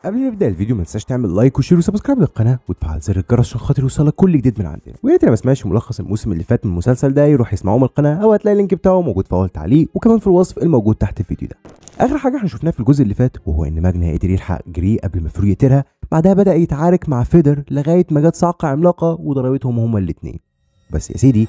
قبل ما نبدا الفيديو ما تنساش تعمل لايك وشير وسبسكرايب للقناه وتفعل زر الجرس عشان خاطر يوصلك كل جديد من عندنا ويا ريت اللي ما سمعش ملخص الموسم اللي فات من المسلسل ده يروح يسمعه من القناه او هتلاقي اللينك بتاعه موجود في اول تعليق وكمان في الوصف الموجود تحت الفيديو ده اخر حاجه احنا شفناها في الجزء اللي فات وهو ان ماجنا قدر يلحق جري قبل ما فرو يقتلها بعدها بدا يتعارك مع فيدر لغايه ما جت صاعقه عملاقه وضربتهم هما الاثنين بس يا سيدي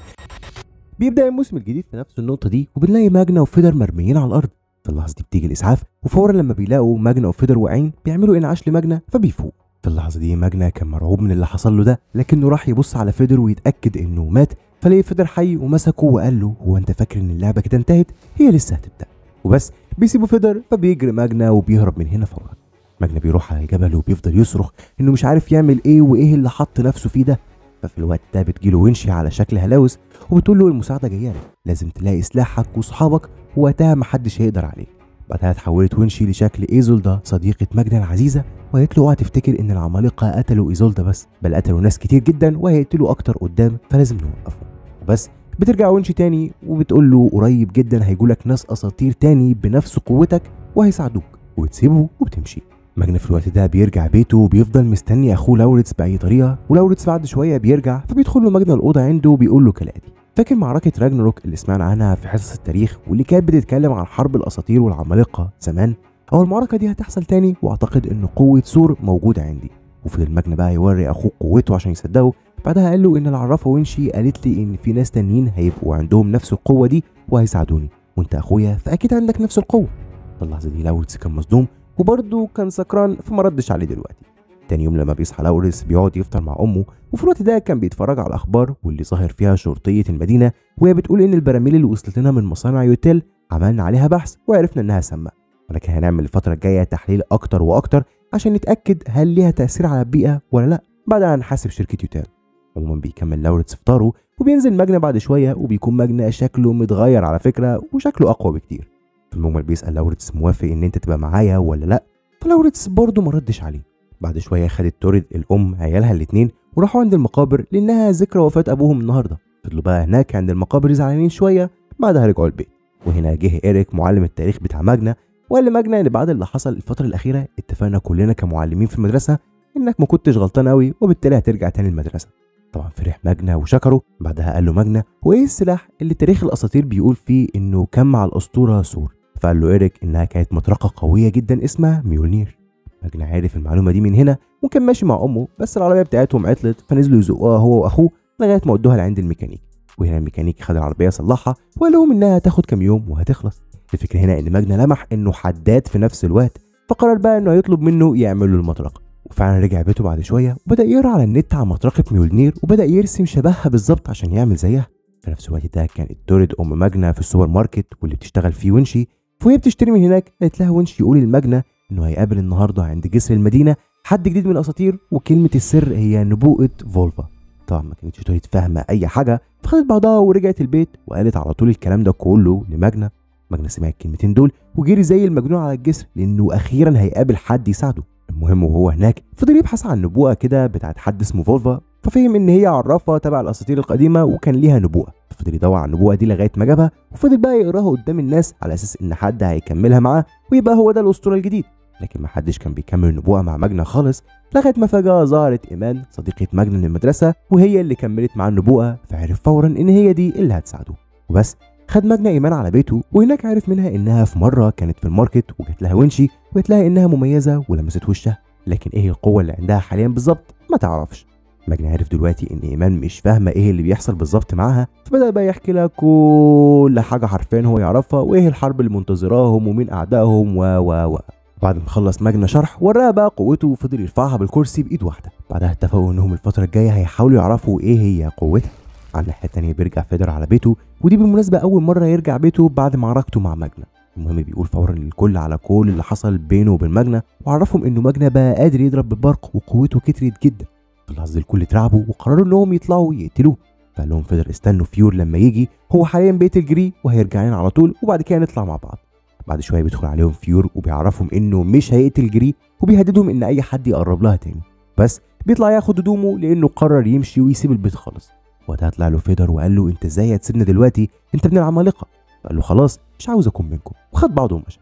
بيبدا الموسم الجديد في نفس النقطه دي وبنلاقي ماجنا وفيدر مرميين على الارض في اللحظه دي بتيجي الاسعاف وفورا لما بيلاقوا ماجنا وفيدر واقعين بيعملوا انعاش لماجنا فبيفوق في اللحظه دي ماجنا كان مرعوب من اللي حصل له ده لكنه راح يبص على فيدر ويتاكد انه مات فلاقي فيدر حي ومسكه وقال له هو انت فاكر ان اللعبه كده انتهت هي لسه هتبدا وبس بيسيبوا فيدر فبيجري ماجنا وبيهرب من هنا فورا ماجنا بيروح على الجبل وبيفضل يصرخ انه مش عارف يعمل ايه وايه اللي حط نفسه فيه ده ففي الوقت ده بتجيله ونشي على شكل هلاوس وبتقول له المساعده جايه لك لازم تلاقي سلاحك وصحابك ووقتها محدش هيقدر عليك بعدها اتحولت ونشي لشكل ايزولدا صديقة ماجنا العزيزة وقالت له اوعى تفتكر ان العمالقة قتلوا ايزولدا بس بل قتلوا ناس كتير جدا وهيقتلوا اكتر قدام فلازم نوقفهم وبس بترجع ونشي تاني وبتقول له قريب جدا هيجولك ناس اساطير تاني بنفس قوتك وهيساعدوك وبتسيبه وبتمشي ماجنا في الوقت ده بيرجع بيته وبيفضل مستني اخوه لاوريتس باي طريقه ولاوريتس بعد شويه بيرجع فبيدخل له ماجنا الاوضه عنده وبيقول له كالاتي فاكر معركة راجنروك اللي سمعنا عنها في حصص التاريخ واللي كانت بتتكلم عن حرب الأساطير والعمالقة زمان؟ أو المعركة دي هتحصل تاني وأعتقد إن قوة سور موجودة عندي وفضل ماجنا بقى يوري أخوه قوته عشان يصدقه بعدها قال له إن العرافة وينشي قالت لي إن في ناس تانيين هيبقوا عندهم نفس القوة دي وهيساعدوني وأنت أخويا فأكيد عندك نفس القوة في اللحظة دي لاورتس كان مصدوم وبرضه كان سكران فما ردش عليه دلوقتي تاني يوم لما بيصحى لاوريس بيقعد يفطر مع امه وفي الوقت ده كان بيتفرج على الاخبار واللي ظاهر فيها شرطيه المدينه وهي بتقول ان البراميل اللي وصلت لنا من مصانع يوتيل عملنا عليها بحث وعرفنا انها سامه ولكن هنعمل الفتره الجايه تحليل اكتر واكتر عشان نتاكد هل ليها تاثير على البيئه ولا لا بعدها هنحاسب شركه يوتيل عموما بيكمل لاوريتس فطاره وبينزل ماجنا بعد شويه وبيكون ماجنا شكله متغير على فكره وشكله اقوى بكتير في المجمل بيسال لاوريتس موافق ان انت تبقى معايا ولا لا فلاوريتس برضه ما ردش عليه بعد شويه خدت توريد الام عيالها الاثنين وراحوا عند المقابر لانها ذكرى وفاه ابوهم النهارده فضلوا بقى هناك عند المقابر زعلانين شويه بعدها رجعوا البيت وهنا جه ايريك معلم التاريخ بتاع ماجنا وقال لماجنا ان بعد اللي حصل الفتره الاخيره اتفقنا كلنا كمعلمين في المدرسه انك ما كنتش غلطان قوي وبالتالي هترجع تاني المدرسه طبعا فرح ماجنا وشكره بعدها قال له ماجنا وايه السلاح اللي تاريخ الاساطير بيقول فيه انه كان مع الاسطوره سور فقال له ايريك انها كانت مطرقه قويه جدا اسمها ميولنير ماجنا عارف المعلومه دي من هنا وكان ماشي مع امه بس العربيه بتاعتهم عطلت فنزلوا يزقوها هو واخوه لغايه ما ودوها لعند الميكانيك وهنا الميكانيك خد العربيه صلحها وقال لهم انها هتاخد كام يوم وهتخلص الفكره هنا ان ماجنا لمح انه حداد في نفس الوقت فقرر بقى انه هيطلب منه يعمل له المطرقه وفعلا رجع بيته بعد شويه وبدا يقرا على النت عن مطرقه ميولنير وبدا يرسم شبهها بالظبط عشان يعمل زيها في نفس الوقت ده كانت تورد ام ماجنا في السوبر ماركت واللي بتشتغل فيه ونشي فوهي بتشتري من هناك قالت لها ونشي يقول لماجنا انه هيقابل النهارده عند جسر المدينه حد جديد من الاساطير وكلمه السر هي نبوءه فولفا طبعا ما كانتش توريد فاهمه اي حاجه فخدت بعضها ورجعت البيت وقالت على طول الكلام ده كله لماجنا ماجنا سمع الكلمتين دول وجري زي المجنون على الجسر لانه اخيرا هيقابل حد يساعده المهم وهو هناك فضل يبحث عن نبوءه كده بتاعت حد اسمه فولفا ففهم ان هي عرافه تبع الاساطير القديمه وكان ليها نبوءه فضل يدور على النبوءه دي لغايه ما جابها وفضل بقى يقراها قدام الناس على اساس ان حد هيكملها معاه ويبقى هو ده الاسطوره الجديد لكن ما حدش كان بيكمل النبوءه مع ماجنا خالص لغايه ما فجاه ظهرت ايمان صديقه ماجنا من المدرسه وهي اللي كملت مع النبوءه فعرف فورا ان هي دي اللي هتساعده وبس خد ماجنا ايمان على بيته وهناك عرف منها انها في مره كانت في الماركت وجات لها ونشي وقالت لها انها مميزه ولمست وشها لكن ايه القوه اللي عندها حاليا بالظبط ما تعرفش ماجنا عرف دلوقتي ان ايمان مش فاهمه ايه اللي بيحصل بالظبط معاها فبدا بقى يحكي لها كل حاجه حرفيا هو يعرفها وايه الحرب اللي منتظراهم ومين اعدائهم و و و بعد ما خلص ماجنا شرح وراها بقى قوته وفضل يرفعها بالكرسي بايد واحده بعدها اتفقوا انهم الفتره الجايه هيحاولوا يعرفوا ايه هي قوتها على الناحيه التانيه بيرجع فيدر على بيته ودي بالمناسبه اول مره يرجع بيته بعد معركته مع ماجنا المهم بيقول فورا للكل على كل اللي حصل بينه وبين ماجنا وعرفهم انه ماجنا بقى قادر يضرب بالبرق وقوته كترت جدا في اللحظه دي الكل اترعبوا وقرروا انهم يطلعوا يقتلوه فقال لهم فيدر استنوا فيور لما يجي هو حاليا بيت الجري وهيرجع لنا على طول وبعد كده نطلع مع بعض بعد شويه بيدخل عليهم فيور وبيعرفهم انه مش هيقتل جري وبيهددهم ان اي حد يقرب لها تاني بس بيطلع ياخد هدومه لانه قرر يمشي ويسيب البيت خالص وقتها طلع له فيدر وقال له انت ازاي هتسيبنا دلوقتي انت ابن العمالقه قال له خلاص مش عاوز اكون منكم وخد بعضه ومشى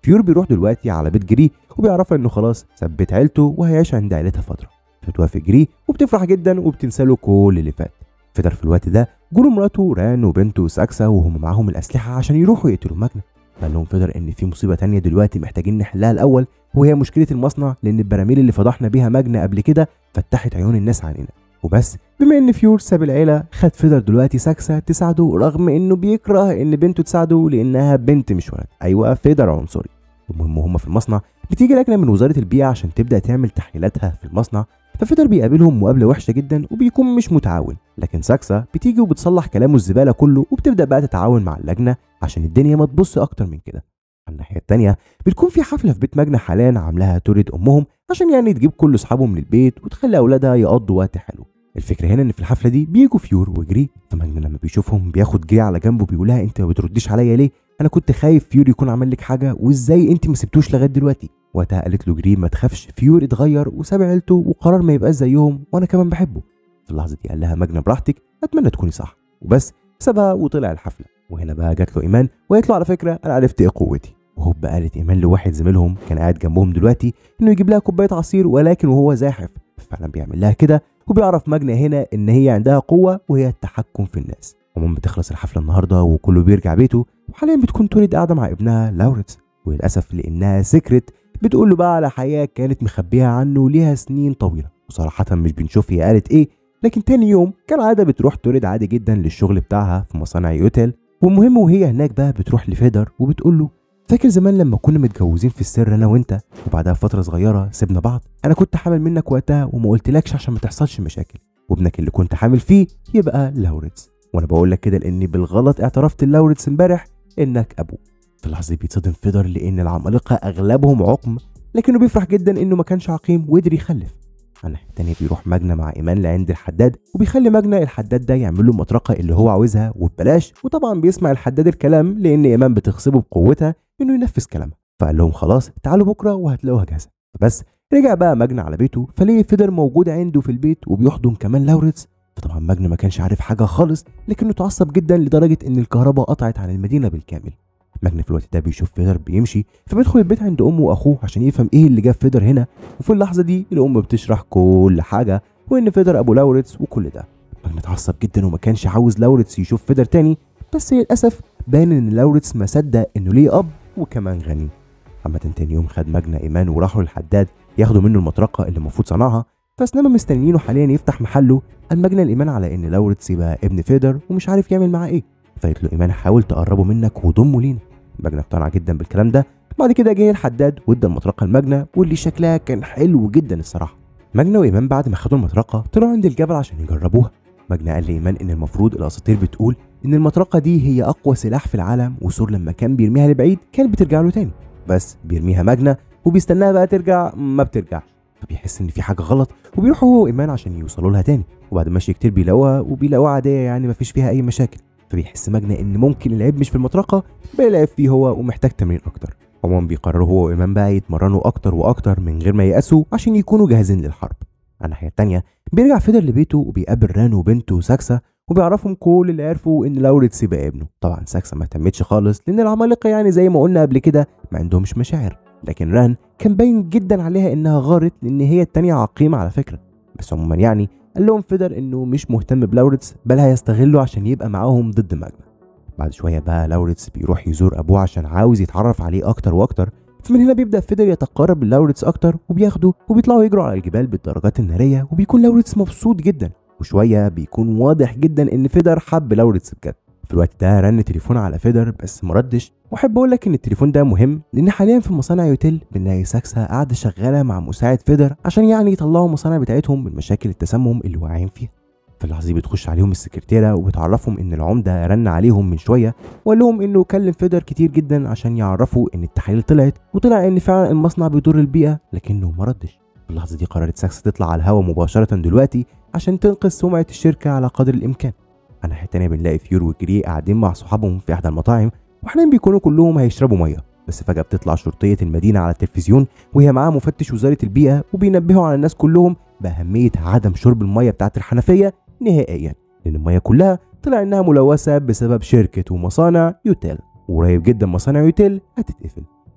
فيور بيروح دلوقتي على بيت جري وبيعرفها انه خلاص ثبت عيلته وهيعيش عند عيلتها فتره فتوافق جري وبتفرح جدا وبتنسى له كل اللي فات فيدر في الوقت ده جوله مراته ران وبنته ساكسا وهم معاهم الاسلحه عشان يروحوا يقتلوا ماجنا قال لهم فيدر ان في مصيبه تانية دلوقتي محتاجين نحلها الاول وهي مشكله المصنع لان البراميل اللي فضحنا بيها ماجنا قبل كده فتحت عيون الناس علينا وبس بما ان فيور ساب العيله خد فيدر دلوقتي ساكسا تساعده رغم انه بيكره ان بنته تساعده لانها بنت مش ولد ايوه فيدر عنصري المهم هم في المصنع بتيجي لجنه من وزاره البيئه عشان تبدا تعمل تحليلاتها في المصنع ففيدر بيقابلهم مقابله وحشه جدا وبيكون مش متعاون لكن ساكسا بتيجي وبتصلح كلامه الزباله كله وبتبدا بقى تتعاون مع اللجنه عشان الدنيا ما تبص اكتر من كده على الناحيه التانيه بتكون في حفله في بيت ماجنا حاليا عاملاها توريد امهم عشان يعني تجيب كل اصحابهم للبيت وتخلي اولادها يقضوا وقت حلو الفكره هنا ان في الحفله دي بيجوا فيور وجري فماجنا لما بيشوفهم بياخد جري على جنبه بيقول لها انت ما بترديش عليا ليه انا كنت خايف فيور يكون عمل لك حاجه وازاي انت ما سبتوش لغايه دلوقتي وقتها قالت له جري ما تخافش فيور اتغير وساب عيلته وقرر ما يبقاش زيهم وانا كمان بحبه في اللحظه دي قال لها ماجنا براحتك اتمنى تكوني صح وبس سابها وطلع الحفله وهنا بقى جات له ايمان وقالت له على فكره انا عرفت ايه قوتي وهوب قالت ايمان لواحد زميلهم كان قاعد جنبهم دلوقتي انه يجيب لها كوبايه عصير ولكن وهو زاحف فعلا بيعمل لها كده وبيعرف ماجنا هنا ان هي عندها قوه وهي التحكم في الناس عموما بتخلص الحفله النهارده وكله بيرجع بيته وحاليا بتكون تولد قاعده مع ابنها لاورنس وللاسف لانها سكرت بتقول له بقى على حياه كانت مخبيها عنه ليها سنين طويله وصراحه مش بنشوف هي قالت ايه لكن تاني يوم كالعاده بتروح تولد عادي جدا للشغل بتاعها في مصانع يوتيل والمهم وهي هناك بقى بتروح لفيدر وبتقول له فاكر زمان لما كنا متجوزين في السر انا وانت وبعدها فتره صغيره سيبنا بعض انا كنت حامل منك وقتها وما قلتلكش عشان ما تحصلش مشاكل وابنك اللي كنت حامل فيه يبقى لاوريتس وانا بقول لك كده لاني بالغلط اعترفت لاوريتس امبارح انك ابوه في اللحظه دي بيتصدم فيدر لان العمالقه اغلبهم عقم لكنه بيفرح جدا انه ما كانش عقيم وقدر يخلف على الناحيه التانيه بيروح ماجنا مع ايمان لعند الحداد وبيخلي ماجنا الحداد ده يعمل له المطرقه اللي هو عاوزها وببلاش وطبعا بيسمع الحداد الكلام لان ايمان بتغصبه بقوتها انه ينفذ كلامها فقال لهم خلاص تعالوا بكره وهتلاقوها جاهزه بس رجع بقى ماجنا على بيته فلقي فيدر موجود عنده في البيت وبيحضن كمان لاوريتس فطبعا ماجنا ما كانش عارف حاجه خالص لكنه اتعصب جدا لدرجه ان الكهرباء قطعت عن المدينه بالكامل ماجنا في الوقت ده بيشوف فيدر بيمشي فبيدخل البيت عند امه واخوه عشان يفهم ايه اللي جاب فيدر هنا وفي اللحظه دي الام بتشرح كل حاجه وان فيدر ابو لاوريتس وكل ده ماجنا اتعصب جدا وما كانش عاوز لاوريتس يشوف فيدر تاني بس للاسف باين ان لاوريتس ما صدق انه ليه اب وكمان غني عامة تاني يوم خد ماجنا ايمان وراحوا للحداد ياخدوا منه المطرقه اللي المفروض صنعها فاثناء ما مستنيينه حاليا يفتح محله قال ماجنا الايمان على ان لاوريتس يبقى ابن فيدر ومش عارف يعمل معاه ايه فقالت له ايمان حاول تقربه منك وضمه لينا ماجنا اقتنع جدا بالكلام ده بعد كده جه الحداد وادى المطرقه لماجنا واللي شكلها كان حلو جدا الصراحه ماجنا وايمان بعد ما خدوا المطرقه طلعوا عند الجبل عشان يجربوها ماجنا قال لايمان ان المفروض الاساطير بتقول ان المطرقه دي هي اقوى سلاح في العالم وسور لما كان بيرميها لبعيد كانت بترجع له تاني بس بيرميها ماجنا وبيستناها بقى ترجع ما بترجعش فبيحس ان في حاجه غلط وبيروحوا هو وايمان عشان يوصلوا لها تاني وبعد ما مشي كتير بيلاقوها وبيلاقوها عاديه يعني مفيش فيها اي مشاكل فبيحس ماجنا ان ممكن العيب مش في المطرقه بل العيب فيه هو ومحتاج تمرين اكتر عموما بيقرروا هو وايمان بقى يتمرنوا اكتر واكتر من غير ما ييأسوا عشان يكونوا جاهزين للحرب على الناحيه التانيه بيرجع فيدر لبيته وبيقابل ران وبنته ساكسا وبيعرفهم كل اللي عرفوا ان لاوريتس يبقى ابنه طبعا ساكسا ما اهتمتش خالص لان العمالقه يعني زي ما قلنا قبل كده ما عندهمش مشاعر لكن ران كان باين جدا عليها انها غارت لان هي التانية عقيمه على فكره بس عموما يعني قال لهم فيدر انه مش مهتم بلاوريتس بل هيستغله عشان يبقى معاهم ضد ماجنا بعد شويه بقى لاوريتس بيروح يزور ابوه عشان عاوز يتعرف عليه اكتر واكتر فمن هنا بيبدا فيدر يتقرب للاوريتس اكتر وبياخده وبيطلعوا يجروا على الجبال بالدرجات الناريه وبيكون لاوريتس مبسوط جدا وشويه بيكون واضح جدا ان فيدر حب لاوريتس بجد في الوقت ده رن تليفون على فيدر بس مردش واحب اقول لك ان التليفون ده مهم لان حاليا في مصانع يوتيل بنلاقي ساكسا قاعده شغاله مع مساعد فيدر عشان يعني يطلعوا المصانع بتاعتهم من مشاكل التسمم اللي واقعين فيها في اللحظه دي بتخش عليهم السكرتيره وبتعرفهم ان العمده رن عليهم من شويه وقال لهم انه كلم فيدر كتير جدا عشان يعرفوا ان التحاليل طلعت وطلع ان فعلا المصنع بيضر البيئه لكنه ما ردش في اللحظه دي قررت ساكسا تطلع على الهواء مباشره دلوقتي عشان تنقذ سمعه الشركه على قدر الامكان على الناحيه التانيه بنلاقي فيور وجري قاعدين مع صحابهم في احدى المطاعم واحيانا بيكونوا كلهم هيشربوا ميه بس فجاه بتطلع شرطيه المدينه على التلفزيون وهي معاها مفتش وزاره البيئه وبينبهوا على الناس كلهم باهميه عدم شرب الميه بتاعه الحنفيه نهائيا لان الميه كلها طلع انها ملوثه بسبب شركه ومصانع يوتيل وقريب جدا مصانع يوتيل هتتقفل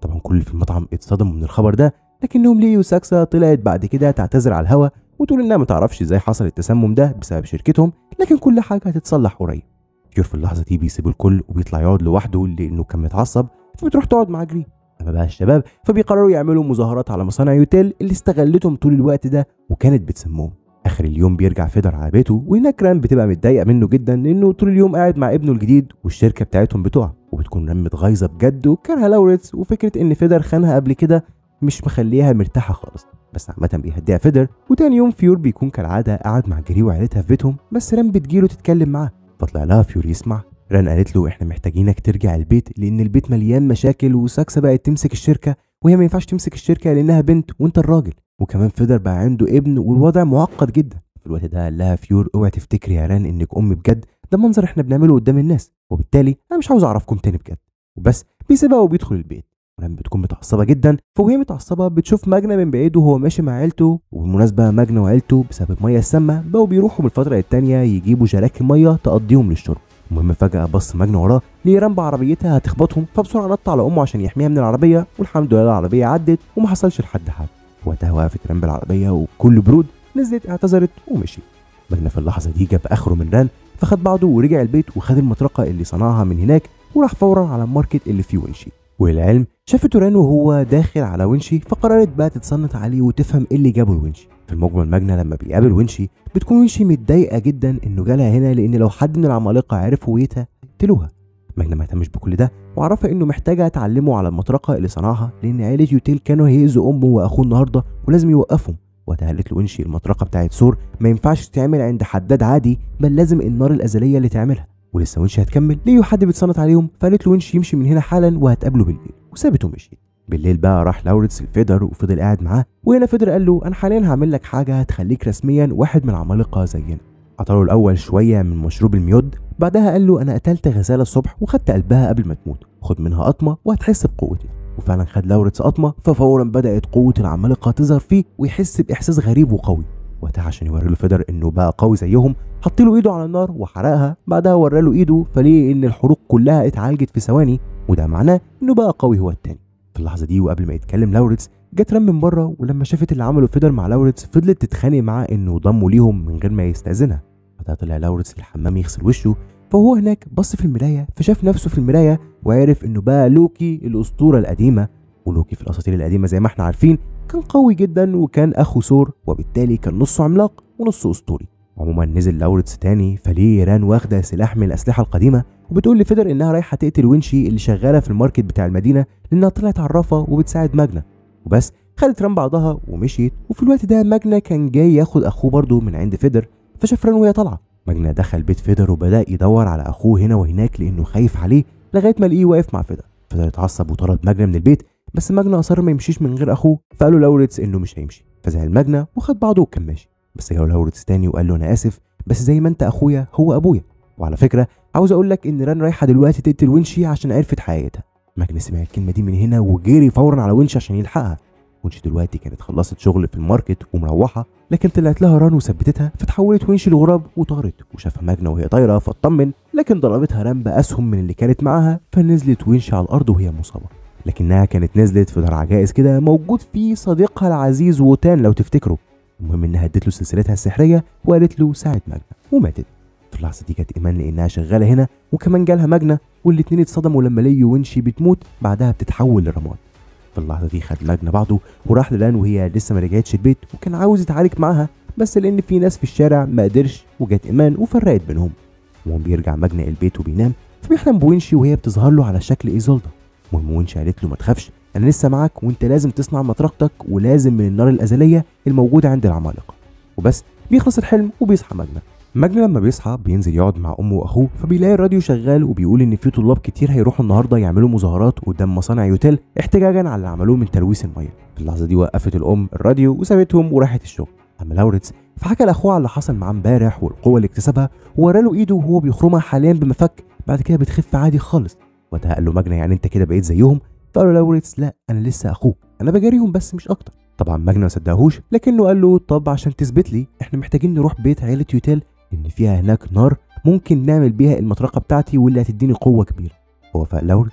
طبعا كل اللي في المطعم اتصدموا من الخبر ده لكنهم ليو ساكسا طلعت بعد كده تعتذر على الهوا وتقول انها ما تعرفش ازاي حصل التسمم ده بسبب شركتهم لكن كل حاجه هتتصلح قريب كيور في اللحظه دي بيسيب الكل وبيطلع يقعد لوحده لانه كان متعصب فبتروح تقعد مع جري اما بقى الشباب فبيقرروا يعملوا مظاهرات على مصانع يوتيل اللي استغلتهم طول الوقت ده وكانت بتسموهم اخر اليوم بيرجع فيدر على بيته وهناك رام بتبقى متضايقه منه جدا لانه طول اليوم قاعد مع ابنه الجديد والشركه بتاعتهم بتقع وبتكون رام متغيظه بجد وكارهه لاوريتس وفكره ان فيدر خانها قبل كده مش مخليها مرتاحه خالص بس عامة بيهديها فيدر وتاني يوم فيور بيكون كالعادة قاعد مع جري وعيلتها في بيتهم بس ران بتجيله تتكلم معاه فطلع لها فيور يسمع ران قالت له احنا محتاجينك ترجع البيت لان البيت مليان مشاكل وساكسا بقت تمسك الشركة وهي ما ينفعش تمسك الشركة لانها بنت وانت الراجل وكمان فيدر بقى عنده ابن والوضع معقد جدا في الوقت ده قال لها فيور اوعي تفتكري يا ران انك ام بجد ده منظر احنا بنعمله قدام الناس وبالتالي انا مش عاوز اعرفكم تاني بجد وبس بيسيبها وبيدخل البيت وران بتكون متعصبه جدا فوهي متعصبه بتشوف ماجنا من بعيد وهو ماشي مع عيلته وبالمناسبه ماجنا وعيلته بسبب الميه السامه بقوا بيروحوا من الفتره التانيه يجيبوا جراكن ميه تقضيهم للشرب المهم فجأة بص ماجنا وراه ليه ران بعربيتها هتخبطهم فبسرعة نط على أمه عشان يحميها من العربية والحمد لله العربية عدت وما حصلش لحد حاجة وقتها وقفت ران بالعربية وبكل برود نزلت اعتذرت ومشي ماجنا في اللحظة دي جاب آخره من ران فخد بعضه ورجع البيت وخد المطرقة اللي صنعها من هناك وراح فورا على الماركت اللي فيه ونشي وللعلم شافته ران وهو داخل على ونشي فقررت بقى تتصنت عليه وتفهم ايه اللي جابه لونشي في المجمل ماجنا لما بيقابل ونشي بتكون ونشي متضايقه جدا انه جالها هنا لان لو حد من العمالقه عرف هويتها يقتلوها ماجنا ما اهتمش بكل ده وعرفها انه محتاجه تعلمه على المطرقه اللي صنعها لان عيله يوتيل كانوا هيأذوا امه واخوه النهارده ولازم يوقفهم وقتها قالت له انشي المطرقه بتاعت سور ما ينفعش تتعمل عند حداد عادي بل لازم النار الازليه اللي تعملها ولسه ونشي هتكمل لقيوا حد بيتصنت عليهم فقالت له ونشي يمشي من هنا حالا وهتقابله بالليل وسابته ومشي بالليل بقى راح لاورنس الفيدر وفضل قاعد معاه وهنا فيدر قال له انا حاليا هعمل لك حاجه هتخليك رسميا واحد من العمالقه زينا عطاله الاول شويه من مشروب الميود بعدها قال له انا قتلت غزاله الصبح وخدت قلبها قبل ما تموت خد منها قطمه وهتحس بقوتنا وفعلا خد لاورنس قطمه ففورا بدات قوه العمالقه تظهر فيه ويحس باحساس غريب وقوي وقتها عشان يوري له فيدر انه بقى قوي زيهم حط له ايده على النار وحرقها بعدها ورى له ايده فليه ان الحروق كلها اتعالجت في ثواني وده معناه انه بقى قوي هو التاني في اللحظه دي وقبل ما يتكلم لاوريتس جت رام من بره ولما شافت اللي عمله فيدر مع لاوريتس فضلت تتخانق معاه انه ضمه ليهم من غير ما يستاذنها بعدها طلع لاوريتس الحمام يغسل وشه فهو هناك بص في المرايه فشاف نفسه في المرايه وعرف انه بقى لوكي الاسطوره القديمه ولوكي في الاساطير القديمه زي ما احنا عارفين كان قوي جدا وكان اخو ثور وبالتالي كان نصه عملاق ونصه اسطوري عموما نزل لاوريتس تاني فليه ران واخده سلاح من الاسلحه القديمه وبتقول لفيدر انها رايحه تقتل وينشي اللي شغاله في الماركت بتاع المدينه لانها طلعت عرافه وبتساعد ماجنا وبس خدت ران بعضها ومشيت وفي الوقت ده ماجنا كان جاي ياخد اخوه برضه من عند فيدر فشاف ران وهي طالعه ماجنا دخل بيت فيدر وبدا يدور على اخوه هنا وهناك لانه خايف عليه لغايه ما لقيه واقف مع فيدر فيدر اتعصب وطرد ماجنا من البيت بس ماجنا اصر ما يمشيش من غير اخوه فقالوا لاوريتس انه مش هيمشي فزعل ماجنا وخد بعضه وكان ماشي بس جاله لاوريتس تاني وقال له انا اسف بس زي ما انت اخويا هو ابويا وعلى فكره عاوز اقول لك ان ران رايحه دلوقتي تقتل وينشي عشان عرفت حقيقتها ماجنا سمع الكلمه دي من هنا وجري فورا على وينشي عشان يلحقها وينشي دلوقتي كانت خلصت شغل في الماركت ومروحه لكن طلعت لها ران وثبتتها فتحولت وينشي لغراب وطارت وشافها ماجنا وهي طايره فاطمن لكن ضربتها ران باسهم من اللي كانت معاها فنزلت وينشي على الارض وهي مصابه لكنها كانت نزلت في دار عجائز كده موجود فيه صديقها العزيز ووتان لو تفتكروا المهم انها ادت له سلسلتها السحريه وقالت له ساعد ماجنا وماتت في اللحظه دي كانت ايمان لانها شغاله هنا وكمان جالها ماجنا والاتنين اتصدموا لما ليو وينشي بتموت بعدها بتتحول لرماد في اللحظه دي خد ماجنا بعضه وراح للان وهي لسه ما رجعتش البيت وكان عاوز يتعارك معاها بس لان في ناس في الشارع ما قدرش وجت ايمان وفرقت بينهم وهو بيرجع ماجنا البيت وبينام فبيحلم بوينشي وهي بتظهر له على شكل ايزولدا المهم وينشي قالت له ما تخافش انا لسه معاك وانت لازم تصنع مطرقتك ولازم من النار الازليه الموجوده عند العمالقه وبس بيخلص الحلم وبيصحى ماجنا ماجنا لما بيصحى بينزل يقعد مع امه واخوه فبيلاقي الراديو شغال وبيقول ان في طلاب كتير هيروحوا النهارده يعملوا مظاهرات قدام مصانع يوتيل احتجاجا على اللي عملوه من تلويث الميه في اللحظه دي وقفت الام الراديو وسابتهم وراحت الشغل اما لاوريتس فحكى لاخوه على اللي حصل معاه امبارح والقوه اللي اكتسبها ووراله ايده وهو بيخرمها حاليا بمفك بعد كده بتخف عادي خالص وقتها قال له ماجنا يعني انت كده بقيت زيهم فقال له لاوريتس لا انا لسه اخوك انا بجاريهم بس مش اكتر طبعا ماجنا ما صدقهوش لكنه قال له طب عشان تثبت لي احنا محتاجين نروح بيت عيله يوتيل ان فيها هناك نار ممكن نعمل بيها المطرقه بتاعتي واللي هتديني قوه كبيره هو فاق لاوريتس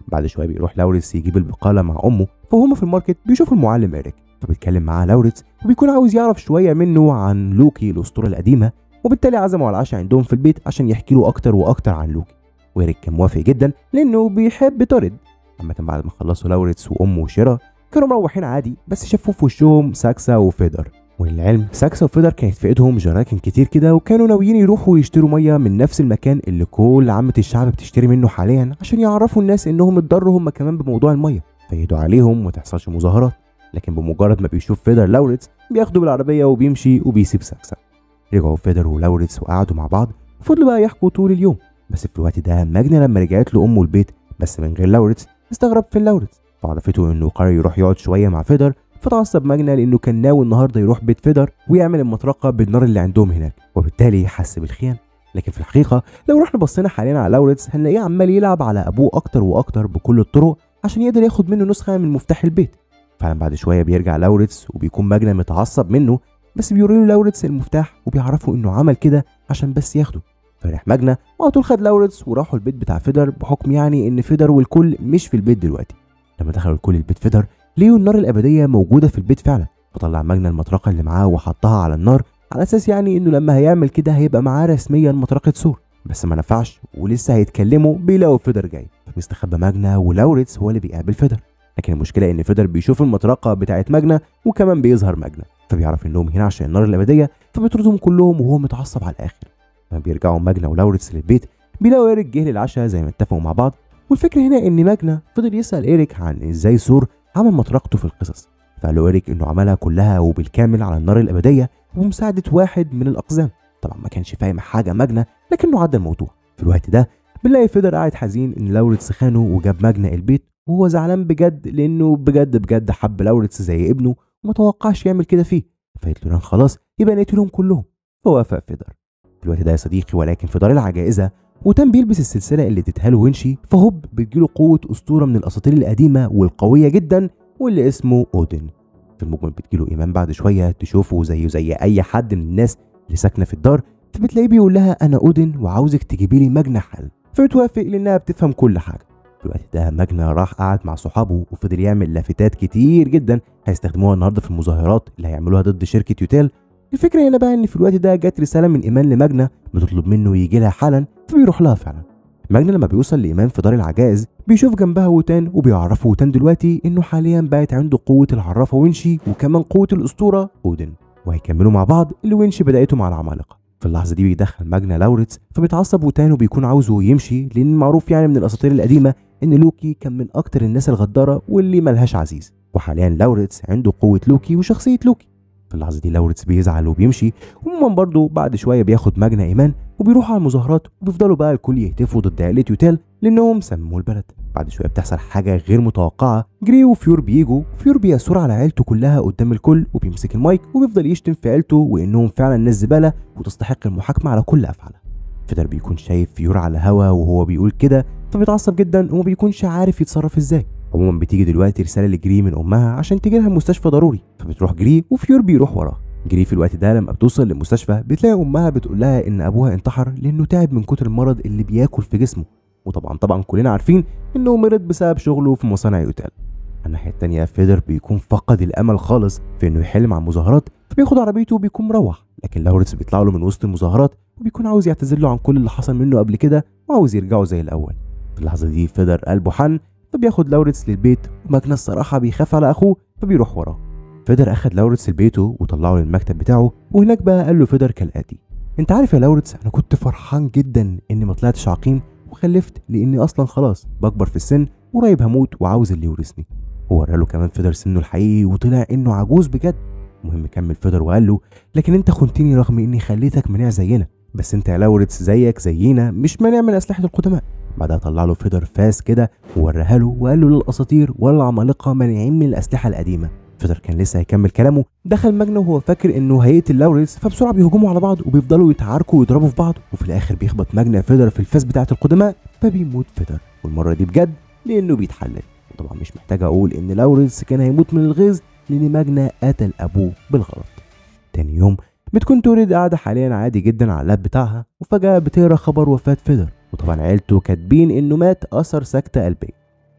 بعد شويه بيروح لاوريتس يجيب البقاله مع امه فهم في الماركت بيشوفوا المعلم ايريك فبيتكلم معاه لاوريتس وبيكون عاوز يعرف شويه منه عن لوكي الاسطوره القديمه وبالتالي عزمه على العشاء عندهم في البيت عشان يحكي له اكتر واكتر عن لوكي وإيريك كان موافق جدا لانه بيحب توريد عامة بعد ما خلصوا لاوريتس وامه وشيرا كانوا مروحين عادي بس شافوا في وشهم ساكسا وفيدر وللعلم ساكسا وفيدر كانت في ايدهم جراكن كتير كده وكانوا ناويين يروحوا يشتروا ميه من نفس المكان اللي كل عامة الشعب بتشتري منه حاليا عشان يعرفوا الناس انهم اتضروا هم كمان بموضوع الميه فيهدوا عليهم وما تحصلش مظاهرات لكن بمجرد ما بيشوف فيدر لاوريتس بياخده بالعربيه وبيمشي وبيسيب ساكسا رجعوا فيدر ولاوريتس وقعدوا مع بعض وفضلوا بقى يحكوا طول اليوم بس في الوقت ده ماجنا لما رجعت له امه البيت بس من غير لاوريتس استغرب فين لاوريتس فعرفته انه قرر يروح يقعد شويه مع فيدر فتعصب ماجنا لانه كان ناوي النهارده يروح بيت فيدر ويعمل المطرقه بالنار اللي عندهم هناك وبالتالي حس بالخيانه لكن في الحقيقه لو رحنا بصينا حاليا على لاوريتس هنلاقيه عمال يلعب على ابوه اكتر واكتر بكل الطرق عشان يقدر ياخد منه نسخه من مفتاح البيت فعلا بعد شويه بيرجع لاوريتس وبيكون ماجنا متعصب منه بس بيوري له لاوريتس المفتاح وبيعرفوا انه عمل كده عشان بس ياخده فرح ماجنا وعلى طول خد لاوريتس وراحوا البيت بتاع فيدر بحكم يعني ان فيدر والكل مش في البيت دلوقتي لما دخلوا الكل البيت فيدر لقوا النار الابديه موجوده في البيت فعلا فطلع ماجنا المطرقه اللي معاه وحطها على النار على اساس يعني انه لما هيعمل كده هيبقى معاه رسميا مطرقه سور بس ما نفعش ولسه هيتكلموا بيلاقوا فيدر جاي فبيستخبى ماجنا ولاوريتس هو اللي بيقابل فيدر لكن المشكله ان فيدر بيشوف المطرقه بتاعت ماجنا وكمان بيظهر ماجنا فبيعرف انهم هنا عشان النار الابديه فبيطردهم كلهم وهو متعصب على الاخر لما بيرجعوا ماجنا ولاوريتس للبيت بيلاقوا ايريك جه للعشاء زي ما اتفقوا مع بعض والفكره هنا ان ماجنا فضل يسال ايريك عن ازاي سور عمل مطرقته في القصص فقال له ايريك انه عملها كلها وبالكامل على النار الابديه وبمساعده واحد من الاقزام طبعا ما كانش فاهم حاجه ماجنا لكنه عدى الموضوع في الوقت ده بنلاقي فيدر قاعد حزين ان لاوريتس خانه وجاب ماجنا البيت وهو زعلان بجد لانه بجد بجد حب لاوريتس زي ابنه وما توقعش يعمل كده فيه فقالت له خلاص يبقى نقتلهم كلهم فوافق فيدر في الوقت ده يا صديقي ولكن في دار العجائزه وتم بيلبس السلسله اللي اديتها له وينشي فهوب بتجيله قوه اسطوره من الاساطير القديمه والقويه جدا واللي اسمه اودن في المجمل بتجيله ايمان بعد شويه تشوفه زيه زي اي حد من الناس اللي ساكنه في الدار فبتلاقيه بيقول لها انا اودن وعاوزك تجيبي لي مجنى حل فبتوافق لانها بتفهم كل حاجه في الوقت ده مجنى راح قعد مع صحابه وفضل يعمل لافتات كتير جدا هيستخدموها النهارده في المظاهرات اللي هيعملوها ضد شركه يوتيل الفكره هنا بقى ان في الوقت ده جت رساله من ايمان لمجنى بتطلب منه يجي لها حالا فبيروح لها فعلا مجنى لما بيوصل لايمان في دار العجائز بيشوف جنبها وتان وبيعرفه وتان دلوقتي انه حاليا بقت عنده قوه العرافه وينشي وكمان قوه الاسطوره اودن وهيكملوا مع بعض اللي وينشي بدايته مع العمالقه في اللحظه دي بيدخل ماجنا لاوريتس فبيتعصب وتان وبيكون عاوزه يمشي لان معروف يعني من الاساطير القديمه ان لوكي كان من اكتر الناس الغداره واللي ملهاش عزيز وحاليا لاوريتس عنده قوه لوكي وشخصيه لوكي في اللحظه دي لاوريتس بيزعل وبيمشي وعموما برضه بعد شويه بياخد ماجنا ايمان وبيروحوا على المظاهرات وبيفضلوا بقى الكل يهتفوا ضد عائله يوتيل لانهم سموا البلد بعد شويه بتحصل حاجه غير متوقعه جري وفيور بيجوا فيور بيثور على عيلته كلها قدام الكل وبيمسك المايك وبيفضل يشتم في عيلته وانهم فعلا ناس زباله وتستحق المحاكمه على كل افعالها فيدر بيكون شايف فيور على هوا وهو بيقول كده فبيتعصب جدا وما بيكونش عارف يتصرف ازاي عموما بتيجي دلوقتي رساله لجري من امها عشان تجي لها المستشفى ضروري فبتروح جري وفيور بيروح وراها جري في الوقت ده لما بتوصل للمستشفى بتلاقي امها بتقول لها ان ابوها انتحر لانه تعب من كتر المرض اللي بياكل في جسمه وطبعا طبعا كلنا عارفين انه مرض بسبب شغله في مصانع يوتيل الناحية التانية فيدر بيكون فقد الأمل خالص في إنه يحل مع المظاهرات فبياخد عربيته وبيكون مروح لكن لاورنس بيطلع له من وسط المظاهرات وبيكون عاوز يعتذر له عن كل اللي حصل منه قبل كده وعاوز يرجعوا زي الأول في اللحظة دي فيدر قلبه حن فبياخد لاورنس للبيت وماجنا الصراحة بيخاف على أخوه فبيروح وراه فيدر أخد لاورنس لبيته وطلعه للمكتب بتاعه وهناك بقى قال له فيدر كالآتي أنت عارف يا لاورنس أنا كنت فرحان جدا إني ما طلعتش عقيم وخلفت لاني اصلا خلاص بكبر في السن وقريب هموت وعاوز اللي يورثني وورى له كمان فيدر سنه الحقيقي وطلع انه عجوز بجد المهم كمل فيدر وقال له لكن انت خنتني رغم اني خليتك منيع زينا بس انت يا لاوريتس زيك زينا مش مانع من اسلحه القدماء بعدها طلع له فيدر فاس كده ووريها له وقال له للاساطير والعمالقه مانعين من الاسلحه القديمه فيدر كان لسه هيكمل كلامه دخل ماجنا وهو فاكر انه هيقتل لاوريتس فبسرعه بيهجموا على بعض وبيفضلوا يتعاركوا ويضربوا في بعض وفي الاخر بيخبط ماجنا فيدر في الفاس بتاعه القدماء فبيموت فيدر والمره دي بجد لانه بيتحلل وطبعا مش محتاج اقول ان لاوريتس كان هيموت من الغيظ لان ماجنا قتل ابوه بالغلط تاني يوم بتكون توريد قاعدة حاليا عادي جدا على اللاب بتاعها وفجأة بتقرا خبر وفاة فيدر وطبعا عيلته كاتبين انه مات اثر سكتة قلبية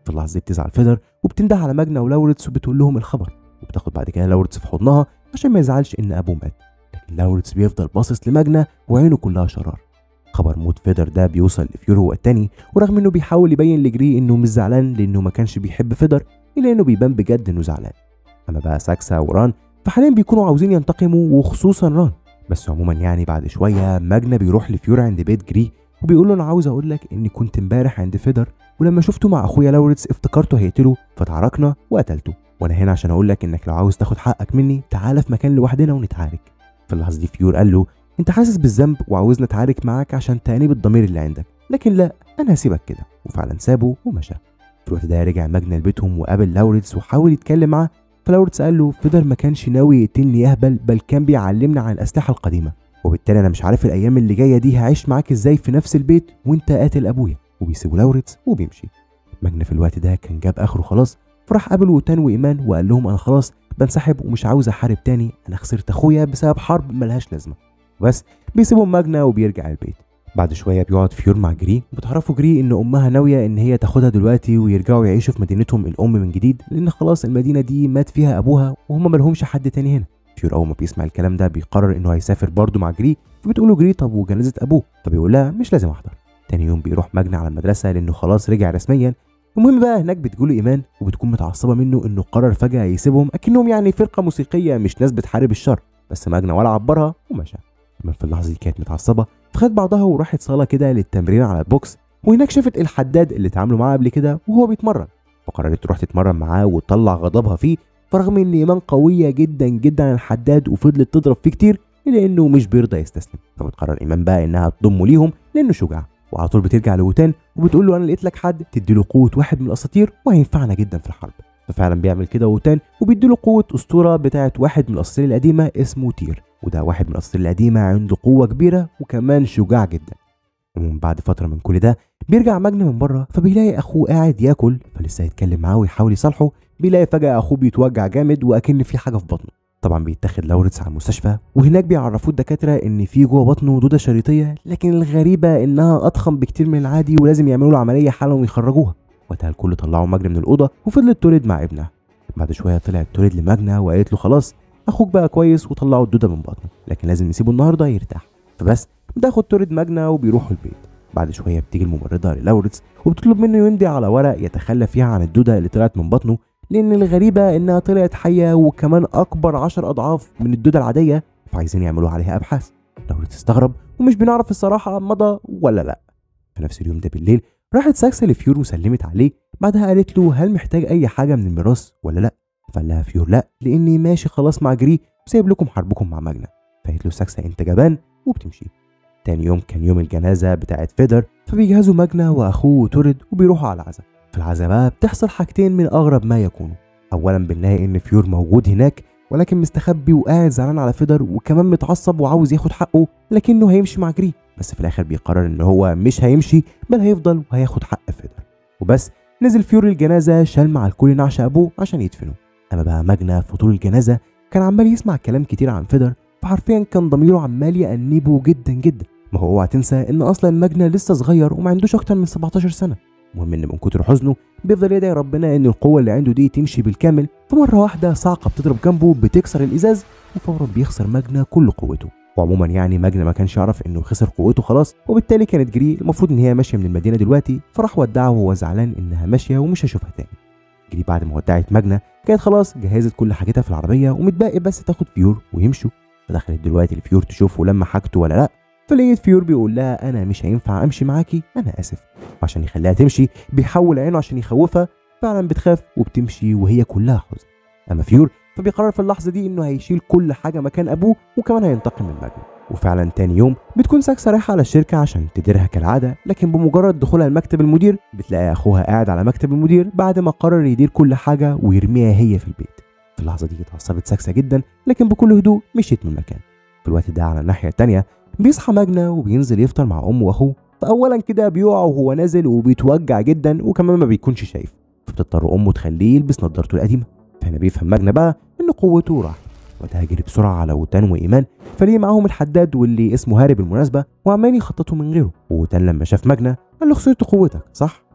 في اللحظه دي بتزعل فيدر وبتنده على ماجنا ولاوريتس وبتقول لهم الخبر وبتاخد بعد كده لاوريتس في حضنها عشان ما يزعلش ان ابوه مات لكن لاوريتس بيفضل باصص لماجنا وعينه كلها شرار خبر موت فيدر ده بيوصل لفيورو هو التاني ورغم انه بيحاول يبين لجري انه مش زعلان لانه ما كانش بيحب فيدر الا انه بيبان بجد انه زعلان اما بقى ساكسا وران فحاليا بيكونوا عاوزين ينتقموا وخصوصا ران بس عموما يعني بعد شويه ماجنا بيروح لفيورا عند بيت جري وبيقول له انا عاوز اقول لك اني كنت امبارح عند فيدر ولما شفته مع اخويا لاوريتس افتكرته هيقتله فتعاركنا وقتلته وانا هنا عشان اقول لك انك لو عاوز تاخد حقك مني تعالى في مكان لوحدنا ونتعارك في اللحظه دي فيور قال له انت حاسس بالذنب وعاوزني اتعارك معاك عشان تأنيب الضمير اللي عندك لكن لا انا هسيبك كده وفعلا سابه ومشى في الوقت ده رجع ماجنا لبيتهم وقابل لاوريتس وحاول يتكلم معاه فلاوريتس قال له فيدر ما كانش ناوي يقتلني يهبل بل كان بيعلمنا عن الاسلحه القديمه وبالتالي انا مش عارف الايام اللي جايه دي هعيش معاك ازاي في نفس البيت وانت قاتل ابويا وبيسيبوا لاوريتس وبيمشي ماجنا في الوقت ده كان جاب اخره خلاص فراح قابل وتان وايمان وقال لهم انا خلاص بنسحب ومش عاوز احارب تاني انا خسرت اخويا بسبب حرب ملهاش لازمه وبس بيسيبهم ماجنا وبيرجع البيت بعد شويه بيقعد فيور مع جري وبتعرفوا جري ان امها ناويه ان هي تاخدها دلوقتي ويرجعوا يعيشوا في مدينتهم الام من جديد لان خلاص المدينه دي مات فيها ابوها وهم ملهمش حد تاني هنا فيور اول ما بيسمع الكلام ده بيقرر انه هيسافر برضه مع جري فبتقول له جري طب وجنازه ابوه فبيقول لها مش لازم احضر تاني يوم بيروح ماجنا على المدرسه لانه خلاص رجع رسميا المهم بقى هناك بتقول ايمان وبتكون متعصبه منه انه قرر فجاه يسيبهم اكنهم يعني فرقه موسيقيه مش ناس بتحارب الشر بس ماجنا ولا عبرها ومشى ايمان في اللحظه دي كانت متعصبه فخدت بعضها وراحت صاله كده للتمرين على البوكس وهناك شافت الحداد اللي اتعاملوا معاه قبل كده وهو بيتمرن فقررت تروح تتمرن معاه وتطلع غضبها فيه فرغم ان ايمان قويه جدا جدا عن الحداد وفضلت تضرب فيه كتير الا انه مش بيرضى يستسلم فبتقرر ايمان بقى انها تضمه ليهم لانه شجاع وعلى طول بترجع لوتان وبتقول له انا لقيت لك حد تديله قوه واحد من الاساطير وهينفعنا جدا في الحرب ففعلا بيعمل كده وتان وبيديله قوه اسطوره بتاعه واحد من الاساطير القديمه اسمه تير وده واحد من الاساطير القديمه عنده قوه كبيره وكمان شجاع جدا ومن بعد فتره من كل ده بيرجع مجني من بره فبيلاقي اخوه قاعد ياكل فلسه يتكلم معاه ويحاول يصالحه بيلاقي فجاه اخوه بيتوجع جامد واكن في حاجه في بطنه طبعا بيتاخد لاوريتس على المستشفى وهناك بيعرفوه الدكاتره ان في جوه بطنه دوده شريطيه لكن الغريبه انها اضخم بكتير من العادي ولازم يعملوا له عمليه حالا ويخرجوها وقتها الكل طلعوا مجني من الاوضه وفضلت تولد مع ابنها بعد شويه طلعت تولد لمجنى وقالت له خلاص اخوك بقى كويس وطلعوا الدوده من بطنه لكن لازم نسيبه النهارده يرتاح فبس بتاخد تولد مجنى وبيروحوا البيت بعد شويه بتيجي الممرضه للاوريتس وبتطلب منه يمضي على ورق يتخلى فيها عن الدوده اللي طلعت من بطنه لان الغريبه انها طلعت حيه وكمان اكبر عشر اضعاف من الدوده العاديه فعايزين يعملوا عليها ابحاث لاوريتس استغرب ومش بنعرف الصراحه مضى ولا لا في نفس اليوم ده بالليل راحت ساكسا لفيور وسلمت عليه بعدها قالت له هل محتاج اي حاجه من الميراث ولا لا فقال لها فيور لا لاني ماشي خلاص مع جري وسايب لكم حربكم مع ماجنا فقالت له ساكسا انت جبان وبتمشي تاني يوم كان يوم الجنازة بتاعت فيدر فبيجهزوا ماجنا وأخوه وتورد وبيروحوا على العزاء في العزاء بقى بتحصل حاجتين من أغرب ما يكونوا أولا بنلاقي إن فيور موجود هناك ولكن مستخبي وقاعد زعلان على فيدر وكمان متعصب وعاوز ياخد حقه لكنه هيمشي مع جري بس في الآخر بيقرر إن هو مش هيمشي بل هيفضل وهياخد حق فيدر وبس نزل فيور الجنازة شال مع الكل نعش أبوه عشان يدفنه أما بقى ماجنا في طول الجنازة كان عمال يسمع كلام كتير عن فيدر فحرفيا كان ضميره عمال يأنبه جدا جدا ما هو اوعى تنسى ان اصلا ماجنا لسه صغير وما عندوش اكتر من 17 سنه المهم ان من كتر حزنه بيفضل يدعي ربنا ان القوه اللي عنده دي تمشي بالكامل فمره واحده صعقه بتضرب جنبه بتكسر الازاز وفورا بيخسر ماجنا كل قوته وعموما يعني ماجنا ما كانش يعرف انه خسر قوته خلاص وبالتالي كانت جري المفروض ان هي ماشيه من المدينه دلوقتي فراح ودعها وهو زعلان انها ماشيه ومش هيشوفها تاني جري بعد ما ودعت ماجنا كانت خلاص جهزت كل حاجتها في العربيه ومتبقي بس تاخد فيور ويمشوا فدخلت دلوقتي الفيور تشوفه لما حاجته ولا لا فلقيت فيور بيقول لها انا مش هينفع امشي معاكي انا اسف عشان يخليها تمشي بيحول عينه عشان يخوفها فعلا بتخاف وبتمشي وهي كلها حزن اما فيور فبيقرر في اللحظه دي انه هيشيل كل حاجه مكان ابوه وكمان هينتقم من ماجنا وفعلا تاني يوم بتكون ساكسا رايحه على الشركه عشان تديرها كالعاده لكن بمجرد دخولها لمكتب المدير بتلاقي اخوها قاعد على مكتب المدير بعد ما قرر يدير كل حاجه ويرميها هي في البيت في اللحظه دي اتعصبت ساكسا جدا لكن بكل هدوء مشيت من المكان في الوقت ده على الناحيه التانيه بيصحى ماجنا وبينزل يفطر مع امه واخوه فاولا كده بيقع وهو نازل وبيتوجع جدا وكمان ما بيكونش شايف فبتضطر امه تخليه يلبس نظارته القديمه فهنا بيفهم ماجنا بقى ان قوته راح وقتها جري بسرعه على وتان وايمان فليه معاهم الحداد واللي اسمه هاري بالمناسبه وعمال يخططوا من غيره ووتان لما شاف ماجنا قال له خسرت قوتك صح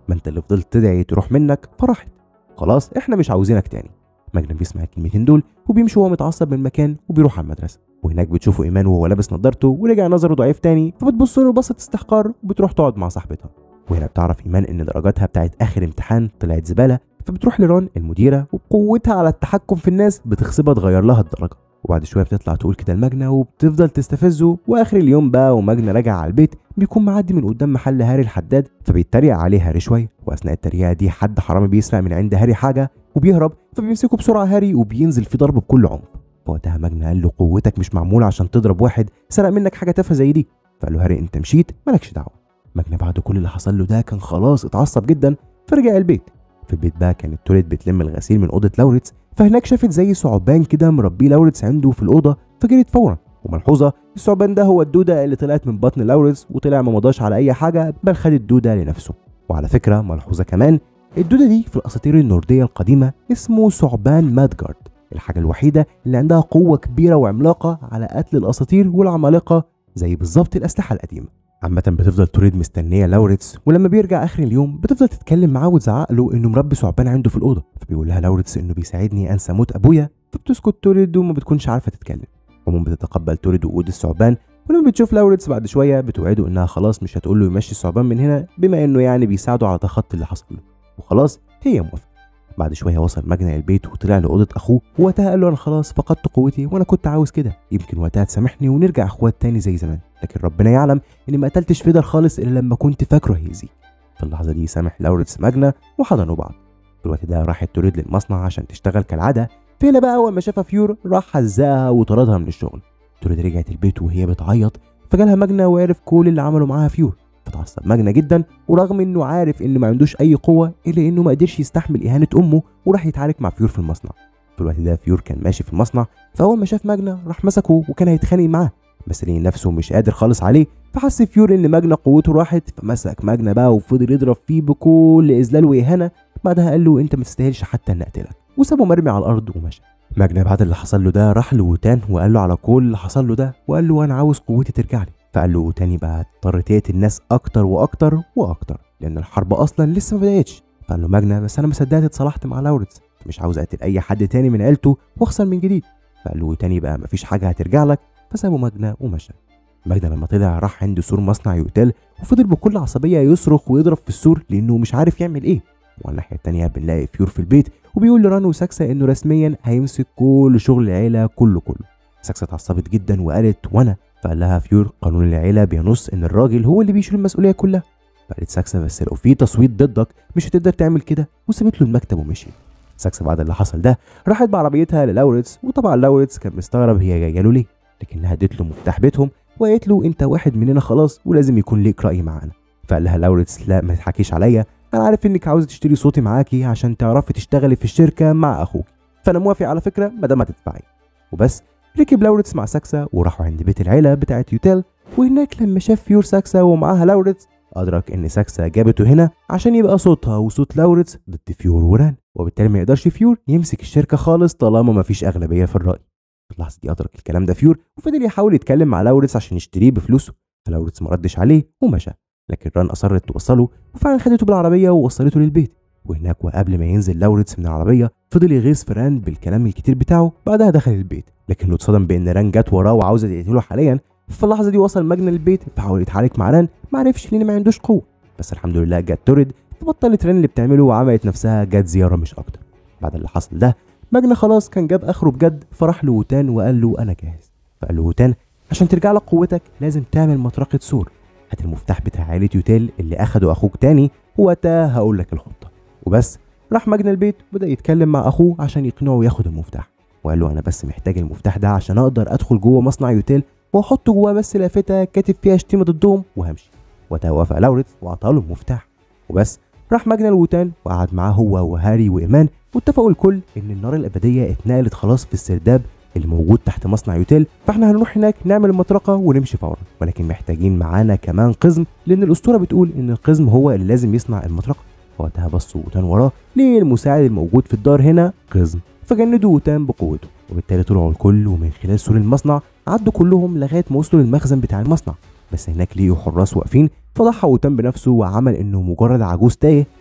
ما انت اللي فضلت تدعي تروح منك فراحت خلاص احنا مش عاوزينك تاني مجنى بيسمع الكلمتين دول وبيمشي وهو متعصب من المكان وبيروح على المدرسه وهناك بتشوفه ايمان وهو لابس نظارته ورجع نظره ضعيف تاني فبتبص له بصه استحقار وبتروح تقعد مع صاحبتها وهنا بتعرف ايمان ان درجاتها بتاعت اخر امتحان طلعت زباله فبتروح لران المديره وبقوتها على التحكم في الناس بتغصبها تغير لها الدرجه وبعد شويه بتطلع تقول كده لمجنى وبتفضل تستفزه واخر اليوم بقى ومجنى راجع على البيت بيكون معدي من قدام محل هاري الحداد فبيتريق عليه هاري شويه واثناء التريقه دي حد حرامي بيسرق من عند هاري حاجه وبيهرب فبيمسكه بسرعه هاري وبينزل في ضرب بكل عنف فوقتها مجنى قال له قوتك مش معموله عشان تضرب واحد سرق منك حاجه تافهه زي دي فقال له هاري انت مشيت مالكش دعوه مجنى بعد كل اللي حصل له ده كان خلاص اتعصب جدا فرجع البيت في البيت بقى كانت توليت بتلم الغسيل من اوضه لوريتس فهناك شافت زي ثعبان كده مربيه لوريتس عنده في الاوضه فجريت فورا وملحوظه الثعبان ده هو الدوده اللي طلعت من بطن لوريتس وطلع ما مضاش على اي حاجه بل خد الدوده لنفسه وعلى فكره ملحوظه كمان الدوده دي في الاساطير النورديه القديمه اسمه ثعبان مادجارد الحاجه الوحيده اللي عندها قوه كبيره وعملاقه على قتل الاساطير والعمالقه زي بالظبط الاسلحه القديمه عامة بتفضل توريد مستنية لوريتس ولما بيرجع آخر اليوم بتفضل تتكلم معاه وتزعق له إنه مربي ثعبان عنده في الأوضة فبيقول لها لوريتس إنه بيساعدني أنسى موت أبويا فبتسكت توريد وما بتكونش عارفة تتكلم عموما بتتقبل توريد وجود الثعبان ولما بتشوف لوريتس بعد شوية بتوعده إنها خلاص مش هتقول له يمشي الثعبان من هنا بما إنه يعني بيساعده على تخطي اللي حصل له وخلاص هي موافقة بعد شويه وصل مجنى البيت وطلع لاوضه اخوه ووقتها قال له انا خلاص فقدت قوتي وانا كنت عاوز كده يمكن وقتها تسامحني ونرجع اخوات تاني زي زمان لكن ربنا يعلم اني ما قتلتش فيدر خالص الا لما كنت فاكره هيزي في اللحظه دي سامح لوريتس مجنى وحضنوا بعض في الوقت ده راحت توريد للمصنع عشان تشتغل كالعاده فهنا بقى اول ما شافها فيور راح هزقها وطردها من الشغل توريد رجعت البيت وهي بتعيط فجالها مجنى وعرف كل اللي عمله معاها فيور فتعصب مجنى جدا ورغم انه عارف انه ما عندوش اي قوه الا انه ما قدرش يستحمل اهانه امه وراح يتعارك مع فيور في المصنع في الوقت ده فيور كان ماشي في المصنع فاول ما شاف مجنى راح مسكه وكان هيتخانق معاه بس لقي نفسه مش قادر خالص عليه فحس فيور ان مجنى قوته راحت فمسك مجنى بقى وفضل يضرب فيه بكل اذلال واهانه بعدها قال له انت ما تستاهلش حتى ان اقتلك وسابه مرمي على الارض ومشى مجنى بعد اللي حصل له ده راح لوتان وقال له على كل اللي حصل له ده وقال له انا عاوز قوتي ترجع لي فقال له تاني بقى اضطر تقتل الناس اكتر واكتر واكتر لان الحرب اصلا لسه ما بداتش فقال له مجنى بس انا ما صدقت اتصالحت مع لوريتس مش عاوز اقتل اي حد تاني من عيلته واخسر من جديد فقال له تاني بقى مفيش حاجه هترجع لك فسابه مجنى ومشى مجنى لما طلع راح عند سور مصنع يوتيل وفضل بكل عصبيه يصرخ ويضرب في السور لانه مش عارف يعمل ايه وعلى الناحيه التانيه بنلاقي فيور في البيت وبيقول لران وساكسا انه رسميا هيمسك كل شغل العيله كله كله ساكسا اتعصبت جدا وقالت وانا فقال لها فيور قانون العيله بينص ان الراجل هو اللي بيشيل المسؤوليه كلها فقالت ساكسا بس لو في تصويت ضدك مش هتقدر تعمل كده وسابت له المكتب ومشيت ساكسا بعد اللي حصل ده راحت بعربيتها للاوريتس وطبعا لاوريتس كان مستغرب هي جايه له ليه لكنها ادت له مفتاح بيتهم وقالت له انت واحد مننا خلاص ولازم يكون ليك راي معانا فقال لها لاوريتس لا ما تضحكيش عليا انا عارف انك عاوزه تشتري صوتي معاكي عشان تعرفي تشتغلي في الشركه مع اخوك فانا موافق على فكره ما دام هتدفعي وبس ركب لاوريتس مع ساكسا وراحوا عند بيت العيله بتاعت يوتيل وهناك لما شاف فيور ساكسا ومعاها لاوريتس أدرك إن ساكسا جابته هنا عشان يبقى صوتها وصوت لاوريتس ضد فيور وران وبالتالي ما يقدرش فيور يمسك الشركة خالص طالما ما فيش أغلبية في الرأي في اللحظة دي أدرك الكلام ده فيور وفضل يحاول يتكلم مع لاوريتس عشان يشتريه بفلوسه فلاوريتس ما ردش عليه ومشى لكن ران أصرت توصله وفعلا خدته بالعربية ووصلته للبيت وهناك وقبل ما ينزل لاوريتس من العربية فضل يغيظ في ران بالكلام الكتير بتاعه بعدها دخل البيت لكنه اتصدم بان ران جت وراه وعاوزه تقتله حاليا في اللحظه دي وصل مجنى للبيت فحاول يتحرك مع ران ما عرفش لان ما عندوش قوه بس الحمد لله جت تورد فبطلت ران اللي بتعمله وعملت نفسها جت زياره مش اكتر بعد اللي حصل ده مجنى خلاص كان جاب اخره بجد فراح لوتان وقال له انا جاهز فقال له وتان عشان ترجع لك قوتك لازم تعمل مطرقه سور هات المفتاح بتاع عائله يوتيل اللي اخده اخوك تاني وقتها هقول لك الخطه وبس راح مجنى البيت وبدا يتكلم مع اخوه عشان يقنعه ياخد المفتاح وقال له انا بس محتاج المفتاح ده عشان اقدر ادخل جوه مصنع يوتيل واحط جواه بس لافته كاتب فيها شتيمه ضدهم وهمشي وقتها وافق لاوريتس واعطاه له المفتاح وبس راح مجنى الوتان وقعد معاه هو وهاري وايمان واتفقوا الكل ان النار الابديه اتنقلت خلاص في السرداب اللي موجود تحت مصنع يوتيل فاحنا هنروح هناك نعمل المطرقه ونمشي فورا ولكن محتاجين معانا كمان قزم لان الاسطوره بتقول ان القزم هو اللي لازم يصنع المطرقه وقتها بصوا وتان وراه ليه المساعد الموجود في الدار هنا قزم فجندوا وتان بقوته وبالتالي طلعوا الكل ومن خلال سور المصنع عدوا كلهم لغايه ما وصلوا للمخزن بتاع المصنع بس هناك لقوا حراس واقفين فضحى وتان بنفسه وعمل انه مجرد عجوز تايه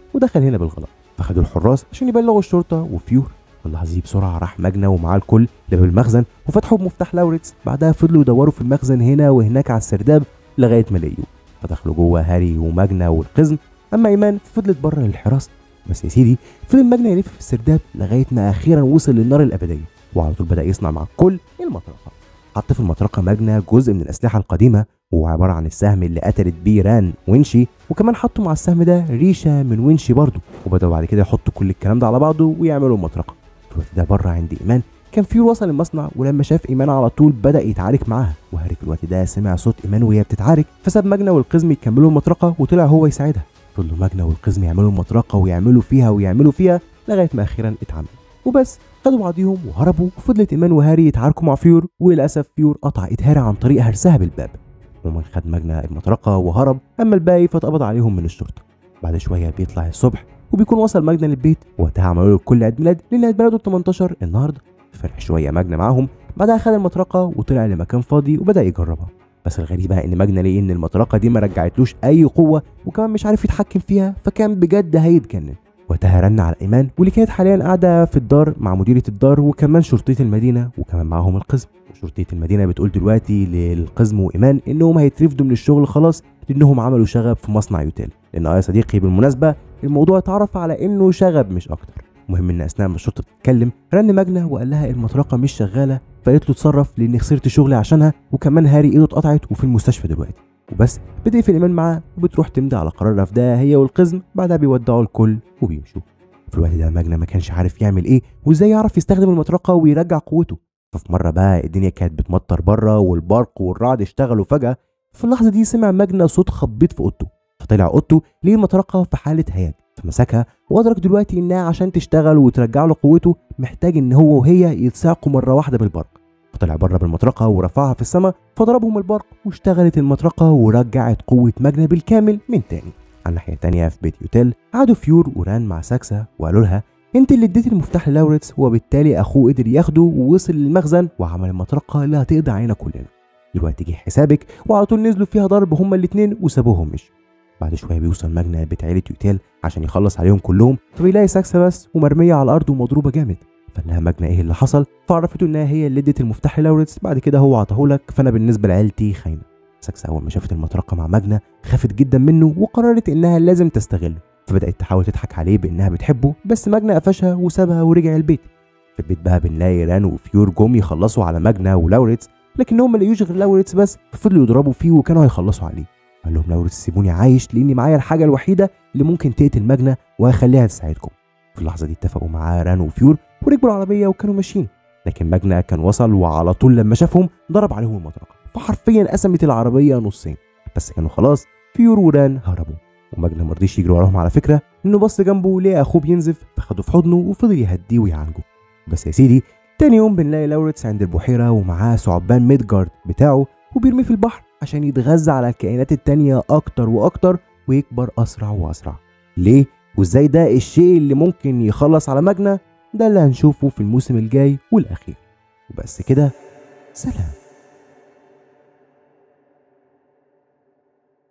ودخل هنا بالغلط فخدوا الحراس عشان يبلغوا الشرطه وفيور في اللحظه دي بسرعه راح ماجنا ومعاه الكل لباب المخزن وفتحوا بمفتاح لاوريتس بعدها فضلوا يدوروا في المخزن هنا وهناك على السرداب لغايه ما لقيوه فدخلوا جوه هاري وماجنا والقزم اما ايمان فضلت بره للحراسه بس يا سيدي فضل ماجنا يلف في السرداب لغايه ما اخيرا وصل للنار الابديه وعلى طول بدا يصنع مع الكل المطرقه حط في المطرقه ماجنا جزء من الاسلحه القديمه وهو عباره عن السهم اللي قتلت بيه ران وينشي وكمان حطوا مع السهم ده ريشه من وينشي برضه وبداوا بعد كده يحطوا كل الكلام ده على بعضه ويعملوا المطرقه في الوقت ده بره عند ايمان كان فيور وصل المصنع ولما شاف ايمان على طول بدا يتعارك معاها وهاري في الوقت ده سمع صوت ايمان وهي بتتعارك فساب ماجنا والقزم يكملوا المطرقه وطلع هو يساعدها فضلوا ماجنا والقزم يعملوا المطرقه ويعملوا فيها ويعملوا فيها لغايه ما اخيرا اتعمل وبس خدوا بعضيهم وهربوا وفضلت ايمان وهاري يتعاركوا مع فيور وللاسف فيور قطع ايد هاري عن طريق هرسها بالباب عموما خد ماجنا المطرقه وهرب اما الباقي فاتقبض عليهم من الشرطه بعد شويه بيطلع الصبح وبيكون وصل ماجنا للبيت وقتها عملوا له كل عيد ميلاد لان عيد ميلاده 18 النهارده فرح شويه ماجنا معاهم بعدها خد المطرقه وطلع لمكان فاضي وبدا يجربها بس الغريب بقى ان ماجنا لقي ان المطرقه دي ما رجعتلوش اي قوه وكمان مش عارف يتحكم فيها فكان بجد هيتجنن وقتها رن على ايمان واللي كانت حاليا قاعده في الدار مع مديره الدار وكمان شرطيه المدينه وكمان معاهم القزم وشرطيه المدينه بتقول دلوقتي للقزم وايمان انهم هيترفدوا من الشغل خلاص لانهم عملوا شغب في مصنع يوتيل لان اه يا صديقي بالمناسبه الموضوع اتعرف على انه شغب مش اكتر المهم ان اثناء ما الشرطه بتتكلم رن ماجنا وقال لها المطرقه مش شغاله فقالت له اتصرف لاني خسرت شغلي عشانها وكمان هاري ايده اتقطعت وفي المستشفى دلوقتي وبس بدا يقفل ايمان معاه وبتروح تمضي على قرار رفضها هي والقزم بعدها بيودعوا الكل وبيمشوا في الوقت ده ماجنا ما كانش عارف يعمل ايه وازاي يعرف يستخدم المطرقه ويرجع قوته ففي مره بقى الدنيا كانت بتمطر بره والبرق والرعد اشتغلوا فجاه في اللحظه دي سمع ماجنا صوت خبيط في اوضته فطلع اوضته ليه المطرقه في حاله هياج فمسكها وادرك دلوقتي انها عشان تشتغل وترجع له قوته محتاج ان هو وهي يتساقوا مره واحده بالبرق فطلع بره بالمطرقه ورفعها في السماء فضربهم البرق واشتغلت المطرقه ورجعت قوه ماجنا بالكامل من تاني على الناحيه التانيه في بيت يوتيل قعدوا فيور وران مع ساكسا وقالوا لها انت اللي اديتي المفتاح للاوريتس وبالتالي اخوه قدر ياخده ووصل للمخزن وعمل المطرقه اللي هتقضي علينا كلنا دلوقتي جه حسابك وعلى طول نزلوا فيها ضرب هما الاتنين وسابوهم مشوا بعد شويه بيوصل ماجنا بيت عيله يوتيل عشان يخلص عليهم كلهم فبيلاقي ساكسا بس ومرميه على الارض ومضروبه جامد فقال لها ماجنا ايه اللي حصل فعرفته انها هي اللي ادت المفتاح للاوريتس بعد كده هو عطاهولك فانا بالنسبه لعيلتي خاينه ساكسا اول ما شافت المطرقه مع ماجنا خافت جدا منه وقررت انها لازم تستغله فبدات تحاول تضحك عليه بانها بتحبه بس ماجنا قفشها وسابها ورجع البيت في البيت بقى بنلاقي ران وفيور جم يخلصوا على ماجنا ولاوريتس لكنهم ما لقيوش غير لاوريتس بس ففضلوا يضربوا فيه وكانوا هيخلصوا عليه قال لهم لاوريتس سيبوني عايش لاني معايا الحاجه الوحيده اللي ممكن تقتل ماجنا وهخليها تساعدكم في اللحظه دي اتفقوا معاه ران وفيور وركبوا العربيه وكانوا ماشيين لكن ماجنا كان وصل وعلى طول لما شافهم ضرب عليهم المطرقه فحرفيا قسمت العربيه نصين بس كانوا خلاص فيور وران هربوا وماجنا ما رضيش يجري وراهم على فكره انه بص جنبه لقى اخوه بينزف فخده في حضنه وفضل يهديه ويعالجه بس يا سيدي تاني يوم بنلاقي لاوريتس عند البحيره ومعاه ثعبان ميدجارد بتاعه وبيرميه في البحر عشان يتغذى على الكائنات التانية اكتر واكتر ويكبر اسرع واسرع ليه وازاي ده الشيء اللي ممكن يخلص على ماجنا ده اللي هنشوفه في الموسم الجاي والاخير وبس كده سلام